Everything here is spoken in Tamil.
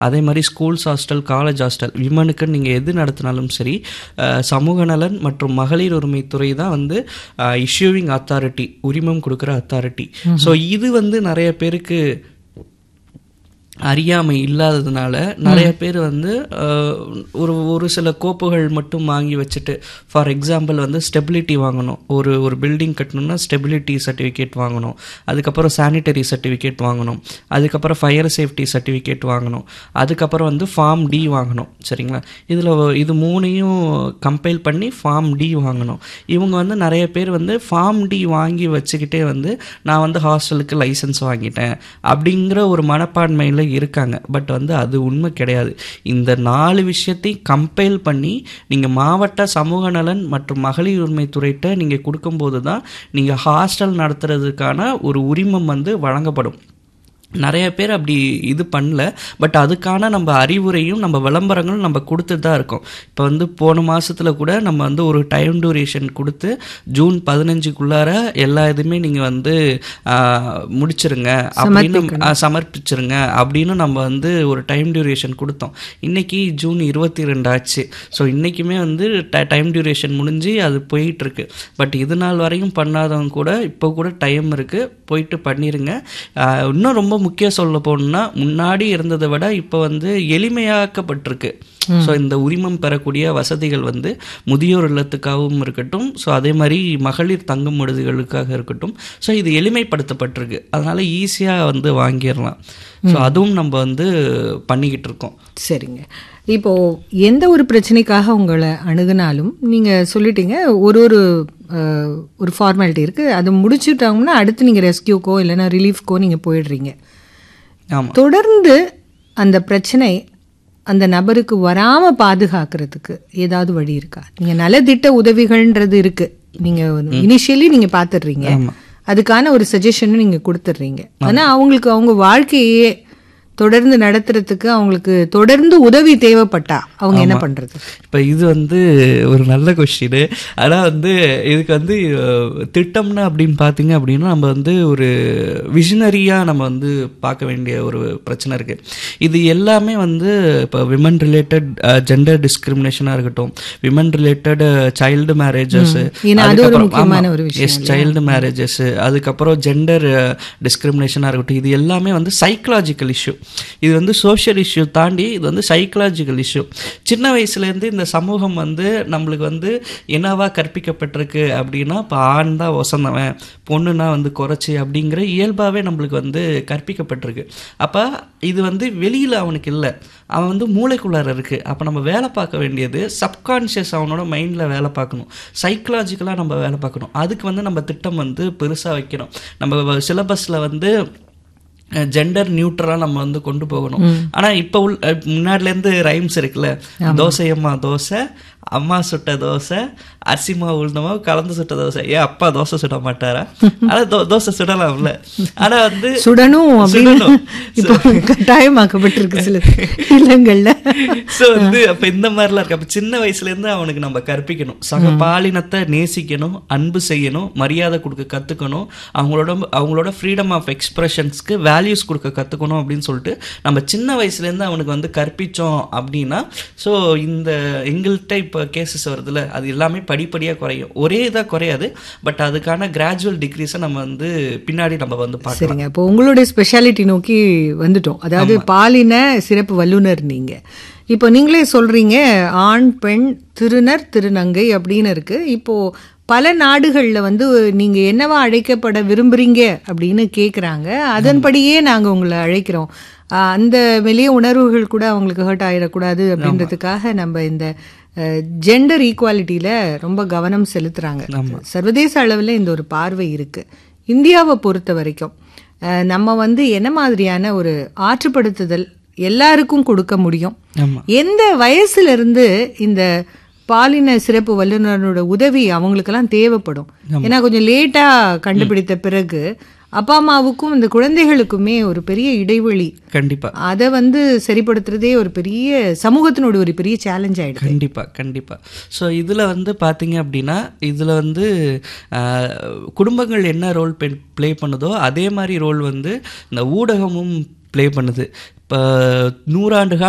அதே மாதிரி ஸ்கூல்ஸ் ஹாஸ்டல் காலேஜ் ஹாஸ்டல் விமனுக்கு நீங்கள் எது நடத்தினாலும் சரி அஹ், சமூக நலன் மற்றும் மகளிர் உரிமைத்துறை தான் வந்து இஷ்யூவிங் அத்தாரிட்டி உரிமம் கொடுக்குற அத்தாரிட்டி ஸோ இது வந்து நிறைய பேருக்கு அறியாமை இல்லாததுனால நிறைய பேர் வந்து அஹ், ஒரு ஒரு சில கோப்புகள் மட்டும் வாங்கி வச்சுட்டு ஃபார் எக்ஸாம்பிள் வந்து ஸ்டெபிலிட்டி வாங்கணும் ஒரு ஒரு பில்டிங் கட்டணும்னா ஸ்டெபிலிட்டி சர்டிஃபிகேட் வாங்கணும் அதுக்கப்புறம் சானிட்டரி சர்டிஃபிகேட் வாங்கணும் அதுக்கப்புறம் ஃபயர் சேஃப்டி சர்டிஃபிகேட் வாங்கணும் அதுக்கப்புறம் வந்து ஃபார்ம் டி வாங்கணும் சரிங்களா இதில் இது மூணையும் கம்பைல் பண்ணி ஃபார்ம் டி வாங்கணும் இவங்க வந்து நிறைய பேர் வந்து ஃபார்ம் டி வாங்கி வச்சுக்கிட்டே வந்து நான் வந்து ஹாஸ்டலுக்கு லைசன்ஸ் வாங்கிட்டேன் அப்படிங்கிற ஒரு மனப்பான்மையில் இருக்காங்க பட் வந்து அது உண்மை கிடையாது இந்த நாலு விஷயத்தையும் கம்பைல் பண்ணி நீங்கள் மாவட்ட சமூக நலன் மற்றும் மகளிர் உரிமைத்துறையிட்ட நீங்கள் கொடுக்கும்போது தான் நீங்கள் ஹாஸ்டல் நடத்துறதுக்கான ஒரு உரிமம் வந்து வழங்கப்படும் நிறைய பேர் அப்படி இது பண்ணல பட் அதுக்கான நம்ம அறிவுரையும் நம்ம விளம்பரங்களும் நம்ம கொடுத்துட்டு தான் இருக்கோம் இப்போ வந்து போன மாசத்துல கூட நம்ம வந்து ஒரு டைம் டியூரேஷன் கொடுத்து ஜூன் பதினஞ்சுக்குள்ளார எல்லா இதுவுமே நீங்கள் வந்து ஆஹ், முடிச்சிருங்க அப்படின்னு ஆஹ், சமர்ப்பிச்சிருங்க அப்படின்னு நம்ம வந்து ஒரு டைம் டியூரேஷன் கொடுத்தோம் இன்னைக்கு ஜூன் இருபத்தி ரெண்டு ஆச்சு ஸோ இன்றைக்குமே வந்து டைம் டியூரேஷன் முடிஞ்சு அது போயிட்டு இருக்கு பட் இது நாள் வரையும் பண்ணாதவங்க கூட இப்போ கூட டைம் இருக்கு போயிட்டு பண்ணிருங்க ஆஹ், இன்னும் ரொம்ப முக்கியம் சொல்ல போகணும்னா முன்னாடி இருந்ததை விட இப்போ வந்து எளிமையாக்கப்பட்டிருக்கு ஸோ இந்த உரிமம் பெறக்கூடிய வசதிகள் வந்து முதியோர் இல்லத்துக்காகவும் இருக்கட்டும் ஸோ அதே மாதிரி மகளிர் தங்கும் விடுதிகளுக்காக இருக்கட்டும் ஸோ இது எளிமைப்படுத்தப்பட்டிருக்கு அதனால ஈஸியாக வந்து வாங்கிடலாம் ஸோ அதுவும் நம்ம வந்து பண்ணிக்கிட்டு இருக்கோம் சரிங்க இப்போ எந்த ஒரு பிரச்சனைக்காக உங்களை அணுகுனாலும் நீங்க சொல்லிட்டீங்க ஒரு ஒரு அஹ், ஒரு ஃபார்மாலிட்டி இருக்கு அதை முடிச்சுட்டாங்கன்னா அடுத்து நீங்க ரெஸ்கியூக்கோ இல்லைன்னா ரிலீஃப்க்கோ நீங்க போயிடுறீங்க ஆமாம் தொடர்ந்து அந்த பிரச்சனை அந்த நபருக்கு வராம பாதுகாக்கிறதுக்கு ஏதாவது வழி இருக்கா நீங்க நலத்திட்ட உதவிகள்ன்றது இருக்கு நீங்க இனிஷியலி நீங்க பாத்துடுறீங்க அதுக்கான ஒரு சஜஷனும் நீங்க கொடுத்துடுறீங்க ஆனா அவங்களுக்கு அவங்க வாழ்க்கையே தொடர்ந்து நடத்துறதுக்கு அவங்களுக்கு தொடர்ந்து உதவி தேவைப்பட்டா அவங்க என்ன பண்றது இப்போ இது வந்து ஒரு நல்ல கொஸ்டின் ஆனால் வந்து இதுக்கு வந்து அஹ், திட்டம்னு அப்படின்னு பார்த்தீங்க அப்படின்னா நம்ம வந்து ஒரு விஷனரியாக நம்ம வந்து பார்க்க வேண்டிய ஒரு பிரச்சனை இருக்குது இது எல்லாமே வந்து இப்போ விமன் ரிலேட்டட் ஜெண்டர் டிஸ்கிரிமினேஷனாக இருக்கட்டும் விமன் ரிலேட்டட் சைல்டு மேரேஜஸ் ஏன்னா அது ஒரு முக்கியமான ஒரு விஷயம் எஸ் சைல்டு மேரேஜஸ் அதுக்கப்புறம் ஜெண்டர் டிஸ்கிரிமினேஷனாக இருக்கட்டும் இது எல்லாமே வந்து சைக்கலாஜிக்கல் இஷ்யூ இது வந்து சோஷியல் இஷ்யூ தாண்டி இது வந்து சைக்கலாஜிக்கல் இஷ்யூ சின்ன வயசுலேருந்து இந்த சமூகம் வந்து நம்மளுக்கு வந்து என்னவா கற்பிக்கப்பட்டிருக்கு அப்படின்னா இப்போ ஆண் தான் வசந்தவன் பொண்ணுனா வந்து குறைச்சி அப்படிங்கிற இயல்பாகவே நம்மளுக்கு வந்து கற்பிக்கப்பட்டிருக்கு அப்போ இது வந்து வெளியில் அவனுக்கு இல்லை அவன் வந்து மூளைக்குள்ளார இருக்குது அப்போ நம்ம வேலை பார்க்க வேண்டியது சப்கான்ஷியஸ் அவனோட மைண்டில் வேலை பார்க்கணும் சைக்கலாஜிக்கலாக நம்ம வேலை பார்க்கணும் அதுக்கு வந்து நம்ம திட்டம் வந்து பெருசாக வைக்கணும் நம்ம சிலபஸில் வந்து ஜெண்டர் நியூட்ரலாக நம்ம வந்து கொண்டு போகணும் ஆனால் இப்போ உள் அஹ் முன்னாடிலேருந்து ரைம்ஸ் இருக்குல்ல தோசையம்மா தோசை அம்மா சுட்ட தோசை அரிசி மாவு உளுந்தமாவு கலந்து சுட்ட தோசை ஏன் அப்பா தோசை சுட மாட்டாரா ஆனால் தோ தோசை சுடலாம்ல ஆனால் வந்து சுடணும் அப்படின்னு சுடணும். இப்போ கட்டாயமாக்கப்பட்டிருக்கு சில இல்லங்கள்ல ஸோ வந்து அப்போ இந்த மாதிரிலாம் இருக்கு அப்போ சின்ன வயசுலேருந்து அவனுக்கு நம்ம கற்பிக்கணும் சக பாலினத்தை நேசிக்கணும் அன்பு செய்யணும் மரியாதை கொடுக்க கற்றுக்கணும் அவங்களோட அவங்களோட ஃப்ரீடம் ஆஃப் எக்ஸ்பிரஷன்ஸ்க்கு வேல்யூஸ் கொடுக்க கற்றுக்கணும் அப்படின்னு சொல்லிட்டு நம்ம சின்ன வயசுலேருந்து அவனுக்கு வந்து கற்பித்தோம் அப்படின்னா ஸோ இந்த எங்கள்கிட்ட இப்போ கேசஸ் வருதுல்ல அது எல்லாமே படிப்படியாக குறையும் ஒரே இதாக குறையாது பட் அதுக்கான கிராஜுவல் டிக்ரீஸை நம்ம வந்து பின்னாடி நம்ம வந்து பார்க்கலாம் சரிங்க இப்போ உங்களுடைய ஸ்பெஷாலிட்டி நோக்கி வந்துட்டோம் அதாவது பாலின சிறப்பு வல்லுனர் நீங்க இப்போ நீங்களே சொல்றீங்க ஆண் பெண் திருநர் திருநங்கை அப்படின்னு இருக்கு இப்போ பல நாடுகள்ல வந்து நீங்க என்னவா அழைக்கப்பட விரும்புறீங்க அப்படின்னு கேக்குறாங்க அதன்படியே நாங்க உங்களை அழைக்கிறோம் ஆஹ் அந்த வெளிய உணர்வுகள் கூட அவங்களுக்கு ஹர்ட் ஆயிடக்கூடாது அப்படின்றதுக்காக நம்ம இந்த ஜெண்டர் ஈக்குவாலிட்டியில ரொம்ப கவனம் செலுத்துறாங்க சர்வதேச அளவில் இந்த ஒரு பார்வை இருக்கு இந்தியாவை பொறுத்த வரைக்கும் அஹ், நம்ம வந்து என்ன மாதிரியான ஒரு ஆற்றுப்படுத்துதல் எல்லாருக்கும் கொடுக்க முடியும் ஆமா. எந்த வயசுல இருந்து இந்த பாலின சிறப்பு வல்லுநரோட உதவி அவங்களுக்கெல்லாம் தேவைப்படும் ஏன்னா கொஞ்சம் லேட்டா கண்டுபிடித்த பிறகு அப்பா அம்மாவுக்கும் இந்த குழந்தைகளுக்குமே ஒரு பெரிய இடைவெளி கண்டிப்பாக அதை வந்து சரிப்படுத்துறதே ஒரு பெரிய சமூகத்தினோட ஒரு பெரிய சேலஞ்ச் ஆயிடுது கண்டிப்பாக கண்டிப்பாக ஸோ இதில் வந்து பார்த்தீங்க அப்படின்னா இதில் வந்து ஆஹ், குடும்பங்கள் என்ன ரோல் ப்ளே பண்ணுதோ அதே மாதிரி ரோல் வந்து இந்த ஊடகமும் ப்ளே பண்ணுது இப்போ நூறாண்டு கால